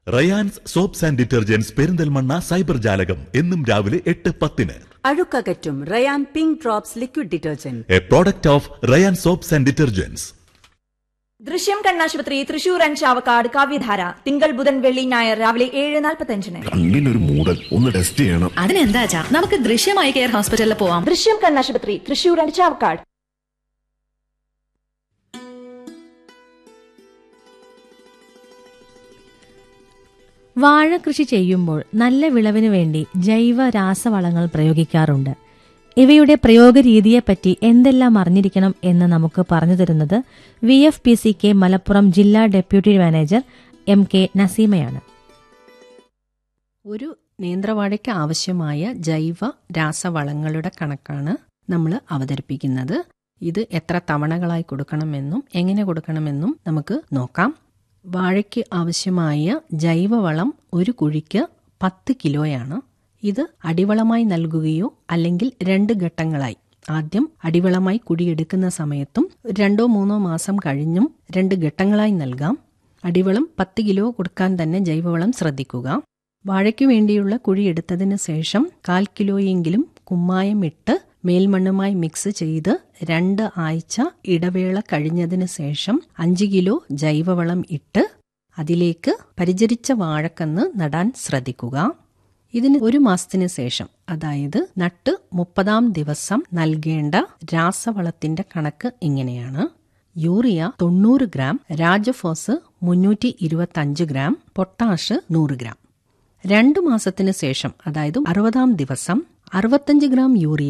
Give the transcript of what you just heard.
Rayan's soaps and detergents Perinthalmanna cyber ജാലകം എന്നും രാവിലെ എട്ട് പത്തിന് അഴുക്കകറ്റും Ryan pink drops liquid detergent a product of Ryan soaps and detergents ദൃശ്യം കണ്ണാശുപത്രി തൃശൂർ ആൻഡ് ചാവക്കാട് കാവ്യധാര തിങ്കൾ ബുധൻ വെള്ളി ഞായർ രാവിലെ ഏഴ് നാൽപ്പത്തഞ്ചിന് കണ്ണിനൊരു മൂടൽ ഒന്ന് ടെസ്റ്റ് ചെയ്യണം അതിനെന്താ നമുക്ക് ദൃശ്യമായി കെയർ ഹോസ്പിറ്റലിൽ പോവാം ദൃശ്യം കണ്ണാശുപത്രി തൃശൂർ ആൻഡ് ചാവക്കാട് വാഴ കൃഷി ചെയ്യുമ്പോൾ നല്ല വിളവിനു വേണ്ടി ജൈവ രാസവളങ്ങൾ പ്രയോഗിക്കാറുണ്ട് ഇവയുടെ പ്രയോഗ രീതിയെപ്പറ്റി എന്തെല്ലാം അറിഞ്ഞിരിക്കണം എന്ന് നമുക്ക് പറഞ്ഞു തരുന്നത് V F P C K Malappuram ജില്ലാ ഡെപ്യൂട്ടി മാനേജർ എം കെ നസീമയാണ് ഒരു നേന്ത്രവാഴയ്ക്ക് ആവശ്യമായ ജൈവ രാസവളങ്ങളുടെ കണക്കാണ് നമ്മൾ അവതരിപ്പിക്കുന്നത് ഇത് എത്ര തവണകളായി കൊടുക്കണമെന്നും എങ്ങനെ കൊടുക്കണമെന്നും നമുക്ക് നോക്കാം വാഴയ്ക്ക് ആവശ്യമായ ജൈവവളം ഒരു കുഴിക്ക് പത്ത് കിലോയാണ് ഇത് അടിവളമായി നൽകുകയോ അല്ലെങ്കിൽ രണ്ട് ഘട്ടങ്ങളായി ആദ്യം അടിവളമായി കുഴിയെടുക്കുന്ന സമയത്തും രണ്ടോ മൂന്നോ മാസം കഴിഞ്ഞും രണ്ട് ഘട്ടങ്ങളായി നൽകാം അടിവളം പത്ത് കിലോ കൊടുക്കാൻ തന്നെ ജൈവവളം ശ്രദ്ധിക്കുക വാഴയ്ക്കു വേണ്ടിയുള്ള കുഴിയെടുത്തതിന് ശേഷം കാൽ കിലോയെങ്കിലും കുമ്മായം ഇട്ട് മേൽമണ്ണുമായി മിക്സ് ചെയ്ത് രണ്ട് ആഴ്ച ഇടവേള കഴിഞ്ഞതിന് ശേഷം അഞ്ച് കിലോ ജൈവവളം ഇട്ട് അതിലേക്ക് പരിചരിച്ച വാഴക്കന്ന് നടാൻ ശ്രദ്ധിക്കുക ഇതിന് ഒരു മാസത്തിന് ശേഷം അതായത് നട്ട് മുപ്പതാം ദിവസം നൽകേണ്ട രാസവളത്തിന്റെ കണക്ക് ഇങ്ങനെയാണ് യൂറിയ തൊണ്ണൂറ് ഗ്രാം രാജഫോസ് മുന്നൂറ്റി ഇരുപത്തി ഗ്രാം പൊട്ടാഷ് നൂറ് ഗ്രാം രണ്ടു മാസത്തിന് ശേഷം അതായത് അറുപതാം ദിവസം അറുപത്തഞ്ച് ഗ്രാം യൂറിയ